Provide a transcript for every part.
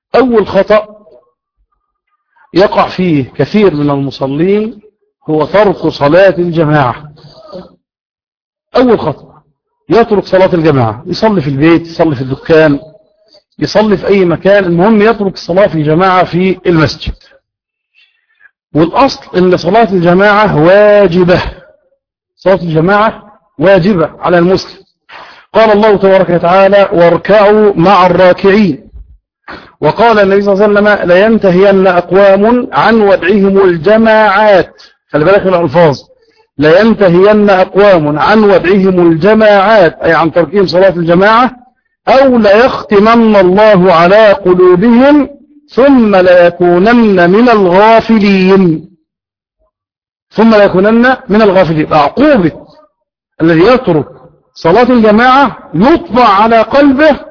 أول خطأ يقع فيه كثير من المصلين هو ترك صلاة الجماعة أول خطأ يترك صلاة الجماعة يصلي في البيت يصلي في الدكان يصلي في أي مكان المهم يترك الصلاة في جماعة في المسجد والأصل أن صلاة الجماعة واجبة صلاة الجماعة واجبة على المسلم قال الله تبارك وتعالى واركعوا مع الراكعين وقال النبي صلى الله عليه وسلم لينتهين أقوام عن ودعهم الجماعات خلي بالك من الألفاظ لينتهين أقوام عن ودعهم الجماعات أي عن تركهم صلاة الجماعة أو ليختمن الله على قلوبهم ثم ليكونن من الغافلين ثم ليكونن من الغافلين عقوبة الذي يترك صلاة الجماعة يطبع على قلبه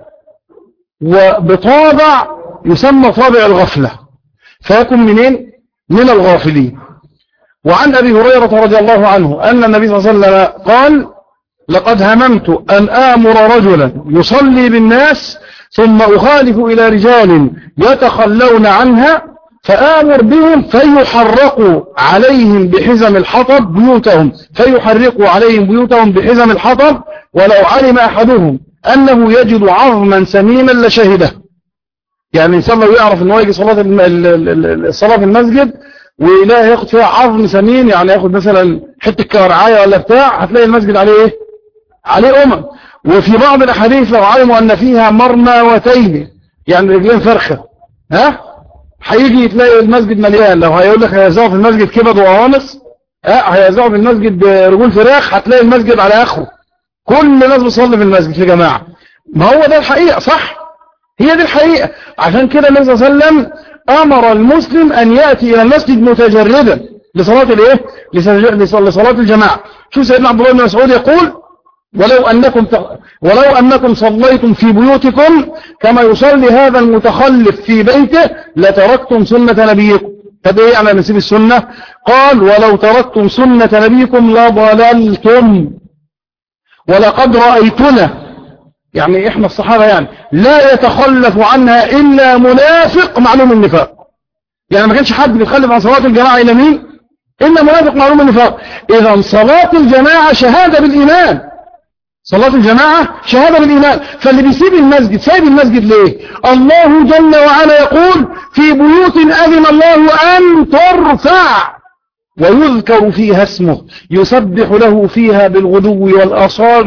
وبطابع يسمى طابع الغفلة فيكون منين من الغافلين وعن أبي هريرة رضي الله عنه أن النبي صلى الله عليه وسلم قال لقد هممت أن آمر رجلا يصلي بالناس ثم أخالف إلى رجال يتخلون عنها فآمر بهم فيحرقوا عليهم بحزم الحطب بيوتهم فيحرقوا عليهم بيوتهم بحزم الحطب ولو علم أحدهم أنه يجد عظما سمينا لشهده يعني الإنسان لو يعرف أنه يجي صلاة الصلاة في المسجد ويلاقي ياخد فيها عظم سمين يعني ياخد مثلا حتة كرعاية ولا بتاع هتلاقي المسجد عليه ايه عليه أمم وفي بعض الأحاديث لو علموا أن فيها مرمى وتين يعني رجلين فرخة ها هيجي تلاقي المسجد مليان لو هيقول لك هيزعوا في المسجد كبد وعوانص ها هيزعوا في المسجد رجول فراخ هتلاقي المسجد على آخره كل الناس بتصلي في المسجد في جماعة ما هو ده الحقيقة صح هي دي الحقيقة عشان كده النبي صلى الله عليه وسلم أمر المسلم أن يأتي إلى المسجد متجردا لصلاة الإيه لصلاة الجماعة شوف سيدنا عبد الله بن مسعود يقول ولو أنكم ولو أنكم صليتم في بيوتكم كما يصلي هذا المتخلف في بيته لتركتم سنة نبيكم طب ايه يعني نسيب السنة قال ولو تركتم سنة نبيكم لضللتم ولقد رأيتنا يعني احنا الصحابة يعني لا يتخلف عنها إلا منافق معلوم النفاق يعني ما كانش حد بيتخلف عن صلاة الجماعة إلى مين إلا منافق معلوم النفاق إذا صلاة الجماعة شهادة بالإيمان صلاة الجماعة شهادة بالإيمان فاللي بيسيب المسجد سايب المسجد ليه الله جل وعلا يقول في بيوت أذن الله أن ترفع ويذكر فيها اسمه يسبح له فيها بالغدو والأصال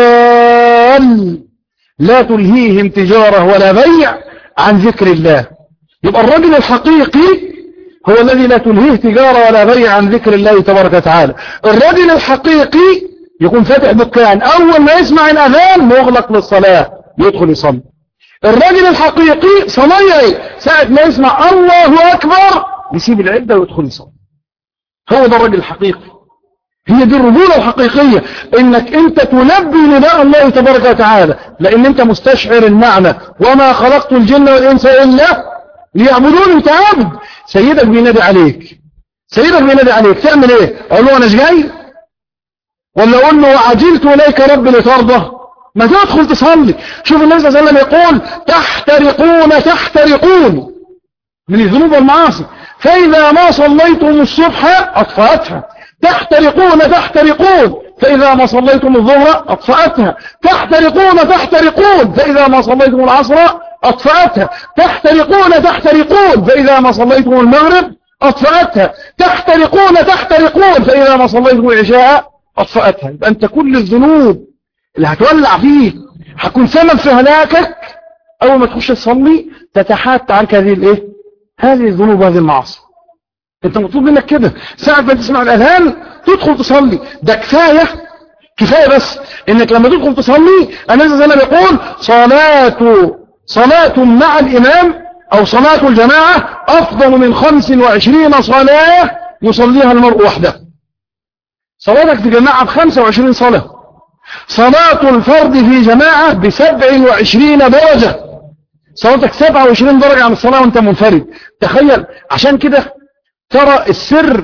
رجال لا تلهيهم تجارة ولا بيع عن ذكر الله يبقى الرجل الحقيقي هو الذي لا تلهيه تجارة ولا بيع عن ذكر الله تبارك وتعالى الرجل الحقيقي يكون فاتح دكان أول ما يسمع الأذان مغلق للصلاة يدخل يصلي الرجل الحقيقي صنيعي ساعة ما يسمع الله أكبر يسيب العدة ويدخل يصلي هو ده الرجل الحقيقي هي دي الرجولة الحقيقية انك انت تلبي نداء الله تبارك وتعالى لان انت مستشعر المعنى وما خلقت الجن والانس الا ليعبدوني وتعبد سيدك بينادي عليك سيدك بينادي عليك تعمل ايه اقول له انا جاي ولا اقول له عجلت اليك ربي لترضى ما تدخل تصلي شوف النبي صلى الله عليه وسلم يقول تحترقون تحترقون من الذنوب والمعاصي فإذا ما صليتم الصبح أطفأتها تحترقون تحترقون فإذا ما صليتم الظهر أطفأتها تحترقون تحترقون فإذا ما صليتم العصر أطفأتها تحترقون تحترقون فإذا ما صليتم المغرب أطفأتها تحترقون تحترقون فإذا ما صليتم العشاء أطفأتها يبقى أنت كل الذنوب اللي هتولع فيه هتكون سبب في هلاكك أول ما تخش تصلي تتحات عنك هذه الإيه؟ هذه الذنوب وهذه المعاصي انت مطلوب منك كده ساعة ما تسمع الاذان تدخل تصلي ده كفاية كفاية بس انك لما تدخل تصلي النبي زي ما بيقول صلاة صلاة مع الامام او صلاة الجماعة افضل من خمس وعشرين صلاة يصليها المرء وحده صلاتك في جماعة بخمسة وعشرين صلاة صلاة الفرد في جماعة بسبع وعشرين درجة صلاتك سبعة وعشرين درجة عن الصلاة وانت منفرد تخيل عشان كده ترى السر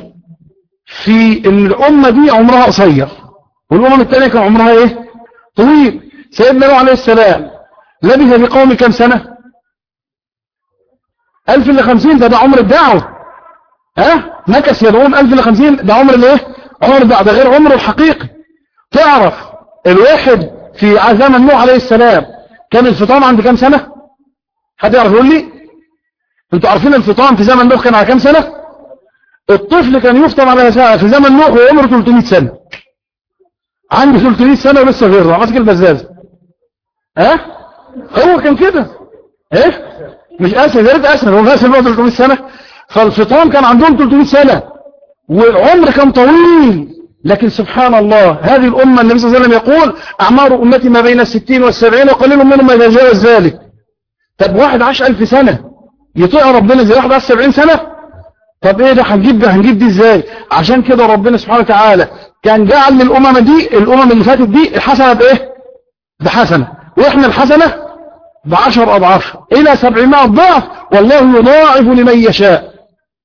في ان الامة دي عمرها قصير والامم التانية كان عمرها ايه طويل سيدنا نوح عليه السلام لبث في قوم كم سنة ألف إلا خمسين ده ده عمر الدعوة ها نكس يدعون ألف إلا خمسين ده عمر الايه عمر الدعوة ده غير عمره الحقيقي تعرف الواحد في زمن نوح عليه السلام كان الفطام عند كام سنة حد يعرف يقول لي انتوا عارفين الفطام في زمن نوح كان على كام سنة الطفل كان يفطم على سنة في زمن نوح وعمره 300 سنة عنده 300 سنة ولسه غير ماسك البزازة ها هو كان كده ايه مش اسهل يا ريت اسهل هو اسهل 300 سنة فالفطام كان عندهم 300 سنة والعمر كان طويل لكن سبحان الله هذه الأمة النبي صلى الله عليه وسلم يقول أعمار أمتي ما بين الستين والسبعين وقليل منهم ما يتجاوز ذلك طب واحد عاش ألف سنة يطيع ربنا زي واحد عاش سبعين سنة طب ايه ده هنجيب ده هنجيب دي ازاي عشان كده ربنا سبحانه وتعالى كان جعل للأمم دي الأمم اللي فاتت دي الحسنة بايه بحسنة واحنا الحسنة بعشر أضعاف إلى سبعمائة ضعف والله يضاعف لمن يشاء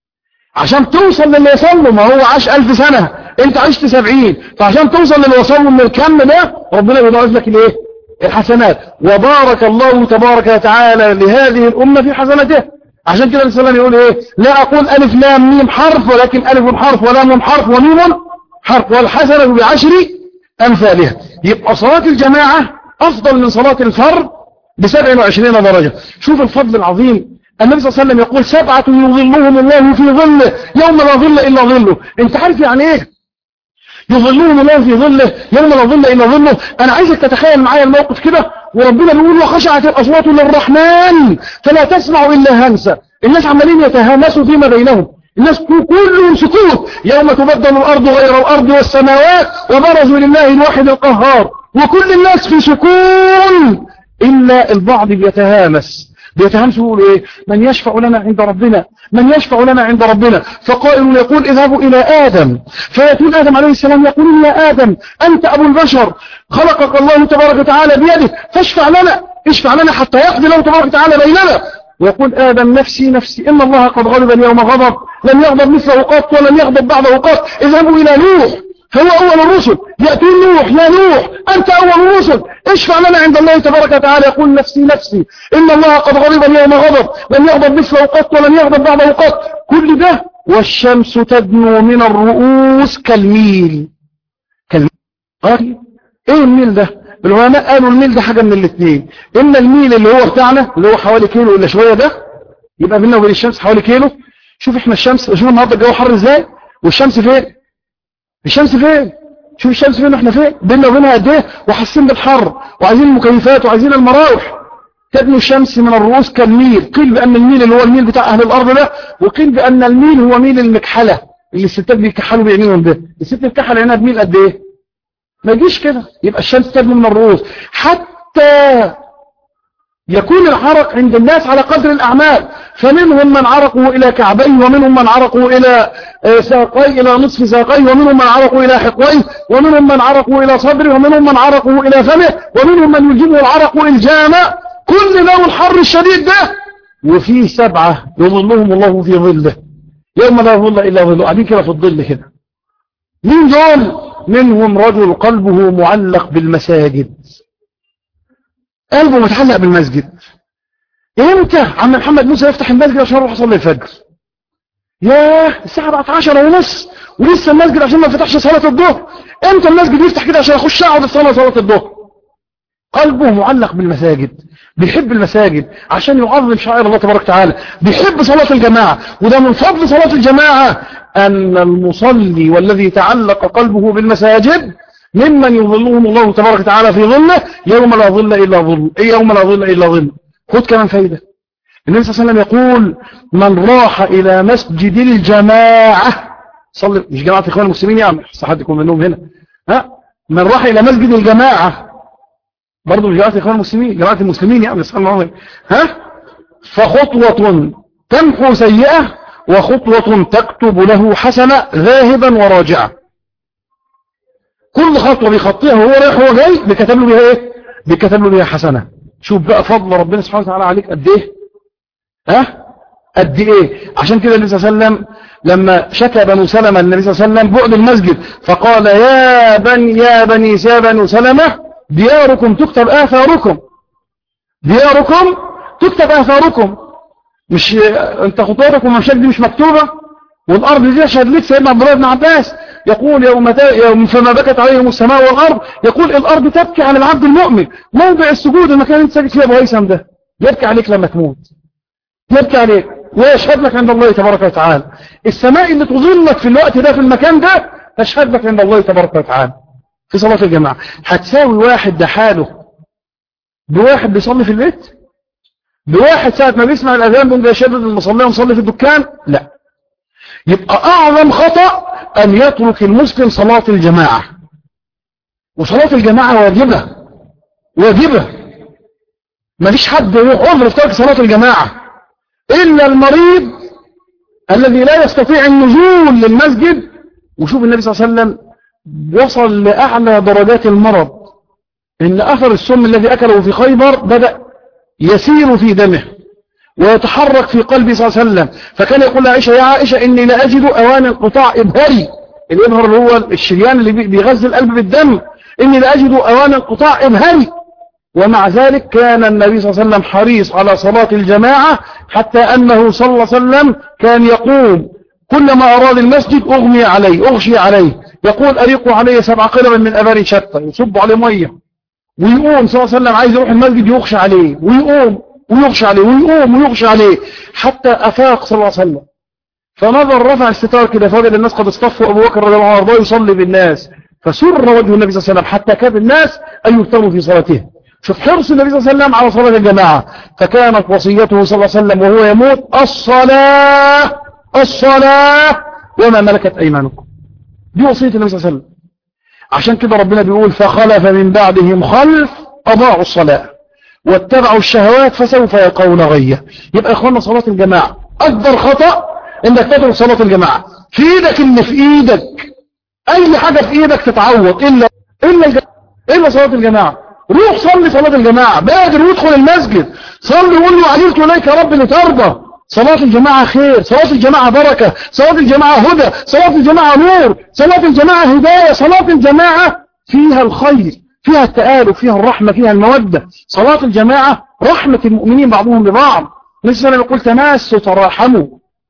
عشان توصل للي يصل له ما هو عاش ألف سنة انت عشت سبعين فعشان توصل للي وصل له من الكم ده ربنا بيضاعف لك الايه الحسنات وبارك الله تبارك وتعالى لهذه الأمة في حسناته عشان كده الرسول يقول ايه لا أقول ألف لام ميم حرف ولكن ألف حرف ولام حرف وميم حرف والحسنة بعشر أمثالها يبقى صلاة الجماعة أفضل من صلاة الفرد ب 27 درجة شوف الفضل العظيم النبي صلى الله عليه وسلم يقول سبعة يظلهم الله في ظله يوم لا ظل إلا ظله انت عارف يعني ايه يظلهم الله في ظله يوم لا ظل إلا ظله أنا عايزك تتخيل معايا الموقف كده وربنا بيقول وخشعت الأصوات للرحمن فلا تسمع إلا همسة الناس عمالين يتهامسوا فيما بينهم الناس كلهم سكوت يوم تبدل الأرض غير الأرض والسماوات وبرزوا لله الواحد القهار وكل الناس في سكون إلا البعض بيتهامس بيتهمس يقول ايه من يشفع لنا عند ربنا من يشفع لنا عند ربنا فقائل يقول اذهبوا الى ادم فيكون ادم عليه السلام يقول يا ادم انت ابو البشر خلقك الله تبارك وتعالى بيده فاشفع لنا اشفع لنا حتى يقضي الله تبارك وتعالى بيننا ويقول آدم نفسي نفسي إن الله قد غضب اليوم غضب لم يغضب مثله قط ولم يغضب بعده قط اذهبوا إلى نوح هو أول الرسل يأتون نوح يا نوح أنت أول الرسل اشفع لنا عند الله تبارك وتعالى يقول نفسي نفسي إن الله قد غضب اليوم غضب لم يغضب مثله قط ولم يغضب بعده قط كل ده والشمس تدنو من الرؤوس كالميل كالميل قال ايه الميل ده العلماء قالوا الميل ده حاجة من الاثنين إما الميل اللي هو بتاعنا اللي هو حوالي كيلو إلا شوية ده يبقى بيننا وبين الشمس حوالي كيلو شوف احنا الشمس شوف النهارده الجو حر ازاي والشمس فين الشمس فين شوف الشمس فين واحنا فين بيننا وبينها قد ايه وحاسين بالحر وعايزين المكيفات وعايزين المراوح تدنو الشمس من الرؤوس كالميل قيل بأن الميل اللي هو الميل بتاع أهل الأرض ده وقيل بأن الميل هو ميل المكحلة اللي الستات بيكحلوا بعينيهم ده الست بتكحل عينها بميل قد ايه ما يجيش كده يبقى الشمس تدنو من الرؤوس حتى يكون العرق عند الناس على قدر الأعمال فمنهم من عرقوا إلى كعبيه ومنهم من عرقوا إلى ساقيه إلى نصف ساقيه ومنهم من عرقوا إلى حقويه ومنهم من عرقوا إلى صدره ومنهم من عرقوا إلى فمه ومنهم من يجيبه العرق الجامع كل له الحر الشديد ده وفيه سبعة يظلهم الله في ظله يوم لا ظل إلا ظله قاعدين كده في الظل كده مين دول منهم رجل قلبه معلق بالمساجد قلبه متعلق بالمسجد امتى عم محمد موسى يفتح المسجد عشان اروح اصلي الفجر ياه الساعه بقت 10 ونص ولسه المسجد عشان ما فتحش صلاه الظهر امتى المسجد يفتح كده عشان اخش اقعد اصلي صلاه الظهر قلبه معلق بالمساجد بيحب المساجد عشان يعظم شعائر الله تبارك وتعالى بيحب صلاة الجماعة وده من فضل صلاة الجماعة أن المصلي والذي تعلق قلبه بالمساجد ممن يظلهم الله تبارك وتعالى في ظله يوم لا ظل إلا ظل إيه يوم لا ظل إلا ظل خد كمان فايدة النبي صلى الله عليه وسلم يقول من راح إلى مسجد الجماعة صلي مش جماعة إخوان المسلمين يعني حد يكون منهم هنا ها من راح إلى مسجد الجماعة برضه مش جماعة إخوان المسلمين جماعة المسلمين يعني صلى الله عليه ها فخطوة تمحو سيئة وخطوة تكتب له حسنة ذاهبا وراجعا كل خطوة بيخطيها وهو رايح وهو جاي بيكتب له بيها ايه بيكتب له بيها حسنة شوف بقى فضل ربنا سبحانه وتعالى عليك قد ايه ها قد ايه عشان كده النبي صلى الله عليه وسلم لما شكى بنو سلمة النبي صلى الله عليه وسلم بعد المسجد فقال يا بني يا بني يا بنو سلمة دياركم تكتب آثاركم دياركم تكتب آثاركم مش انت خطوتك وممشاك دي مش مكتوبة والارض دي يشهد لك سيدنا عبد الله بن عباس يقول يوم, يوم فما بكت عليهم السماء والارض يقول الارض تبكي على العبد المؤمن موضع السجود المكان انت ساجد فيه ابو هيثم ده يبكي عليك لما تموت يبكي عليك ويشهد لك عند الله تبارك وتعالى السماء اللي تظلك في الوقت ده في المكان ده تشهد لك عند الله تبارك وتعالى في صلاة الجماعة هتساوي واحد ده حاله بواحد بيصلي في البيت بواحد ساعة ما بيسمع الأذان بيقوم يشدد المصلي ومصلي في الدكان لا يبقى أعظم خطأ أن يترك المسلم صلاة الجماعة وصلاة الجماعة واجبة واجبة ما فيش حد عذر في ترك صلاة الجماعة إلا المريض الذي لا يستطيع النزول للمسجد وشوف النبي صلى الله عليه وسلم وصل لأعلى درجات المرض إن أثر السم الذي أكله في خيبر بدأ يسير في دمه ويتحرك في قلبه صلى الله عليه وسلم فكان يقول لعائشة يا عائشة إني لا أجد أوان انقطاع إبهري الإبهر اللي هو الشريان اللي بيغذي القلب بالدم إني لا أجد أوان انقطاع إبهري ومع ذلك كان النبي صلى الله عليه وسلم حريص على صلاة الجماعة حتى أنه صلى الله عليه وسلم كان يقوم كلما أراد المسجد أغمي عليه أغشي عليه يقول أريقوا عليه سبع قلبا من أبار شتى يصب عليه مية ويقوم صلى الله عليه وسلم عايز يروح المسجد يغشى عليه ويقوم ويغشى عليه ويقوم ويغشى عليه حتى أفاق صلى الله عليه وسلم فنظر رفع الستار كده فوجد الناس قد اصطفوا أبو بكر رضي الله عنه يصلي بالناس فسر وجه النبي صلى الله عليه وسلم حتى كاد الناس أن يفتروا في صلاته شوف حرص النبي صلى الله عليه وسلم على صلاة الجماعة فكانت وصيته صلى الله عليه وسلم وهو يموت الصلاة الصلاة وما ملكت أيمانكم دي وصية النبي صلى الله عليه وسلم عشان كده ربنا بيقول فخلف من بعدهم خلف أضاعوا الصلاة واتبعوا الشهوات فسوف يلقون غية يبقى إخوانا صلاة الجماعة أكبر خطأ إنك تترك صلاة الجماعة في إيدك اللي في إيدك أي حاجة في إيدك تتعوض إلا إلا إلا صلاة الجماعة روح صلي صلاة الجماعة بادر وادخل المسجد صلي وقول له علمت إليك يا رب لترضى صلاة الجماعة خير صلاة الجماعة بركة صلاة الجماعة هدى صلاة الجماعة نور صلاة الجماعة هداية صلاة الجماعة فيها الخير فيها التآلف فيها الرحمة فيها المودة صلاة الجماعة رحمة المؤمنين بعضهم ببعض نسمع يقول تماسوا تراحموا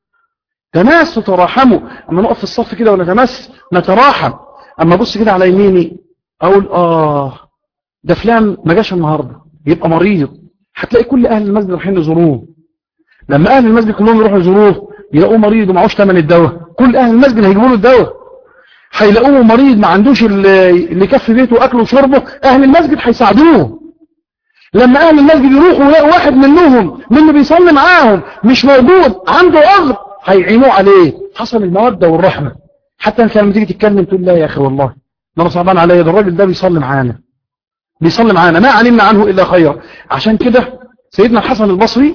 تماسوا تراحموا اما نقف في الصف كده ونتمس نتراحم اما ابص كده على يميني اقول اه ده فلان ما جاش النهارده يبقى مريض هتلاقي كل اهل المسجد رايحين يزوروه لما اهل المسجد كلهم يروحوا يزوروه يلاقوه مريض ومعهوش ثمن الدواء كل اهل المسجد هيجيبوا له الدواء هيلاقوه مريض ما عندوش اللي يكفي بيته اكله وشربه اهل المسجد هيساعدوه لما اهل المسجد يروحوا ويلاقوا واحد منهم من اللي بيصلي معاهم مش موجود عنده عذر هيعينوه عليه حصل الموده والرحمه حتى انت لما تيجي تتكلم تقول لا يا اخي والله ما انا صعبان عليا ده الراجل ده بيصلي معانا بيصلي معانا ما علمنا عنه الا خيرا عشان كده سيدنا الحسن البصري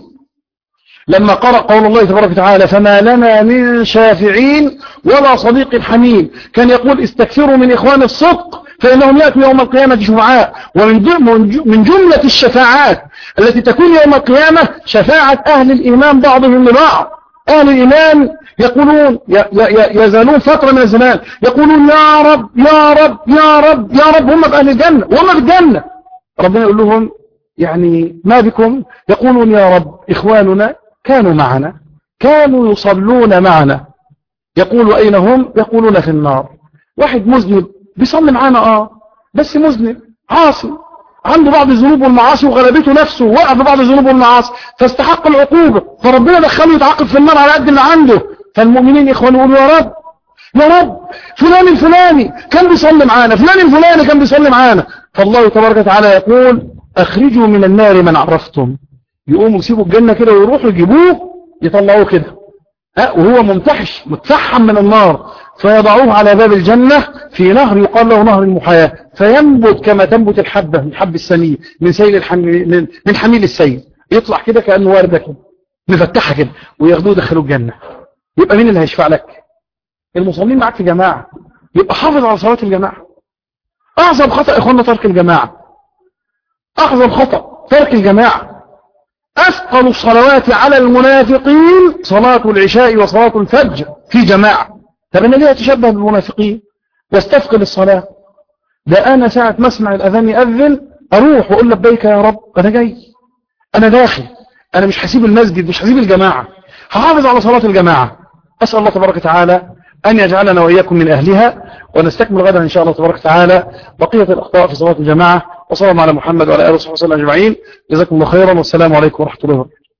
لما قرأ قول الله تبارك وتعالى فما لنا من شافعين ولا صديق حميم كان يقول استكثروا من إخوان الصدق فإنهم يأتوا يوم القيامة شفعاء ومن من جملة الشفاعات التي تكون يوم القيامة شفاعة أهل الإيمان بعضهم لبعض أهل الإيمان يقولون يزالون فترة من الزمان يقولون يا رب يا رب يا رب يا رب هم بأهل الجنة وهم في الجنة ربنا يقول لهم يعني ما بكم يقولون يا رب إخواننا كانوا معنا كانوا يصلون معنا يقول أين هم يقولون في النار واحد مذنب بيصلي معانا آه بس مذنب عاصي عنده بعض الذنوب والمعاصي وغلبته نفسه وقع ببعض الذنوب والمعاصي فاستحق العقوبة فربنا دخله يتعاقب في النار على قد اللي عنده فالمؤمنين إخوان يقولوا يا رب يا رب فلان الفلاني كان بيصلي معانا فلان الفلاني كان بيصلي معانا فالله تبارك وتعالى يقول أخرجوا من النار من عرفتم يقوموا يسيبوا الجنة كده ويروحوا يجيبوه يطلعوه كده ها وهو ممتحش متفحم من النار فيضعوه على باب الجنة في نهر يقال له نهر المحياة فينبت كما تنبت الحبة من حب السنية من سيل الحميل من حميل السيل يطلع كده كأنه واردة كده مفتحة كده وياخدوه يدخلوه الجنة يبقى مين اللي هيشفع لك المصلين معاك في جماعة يبقى حافظ على صلاة الجماعة أعظم خطأ إخواننا ترك الجماعة أعظم خطأ ترك الجماعة أثقل الصلوات على المنافقين صلاة العشاء وصلاة الفجر في جماعة طب أنا ليه أتشبه بالمنافقين واستثقل الصلاة ده أنا ساعة ما اسمع الأذان يأذن أروح وأقول لبيك يا رب أنا جاي أنا داخل أنا مش هسيب المسجد مش هسيب الجماعة هحافظ على صلاة الجماعة أسأل الله تبارك وتعالى أن يجعلنا وإياكم من أهلها ونستكمل غدا إن شاء الله تبارك وتعالى بقية الأخطاء في صلاة الجماعة وصلى الله على محمد وعلى آله وصحبه وسلم أجمعين جزاكم الله خيرا والسلام عليكم ورحمة الله وبركاته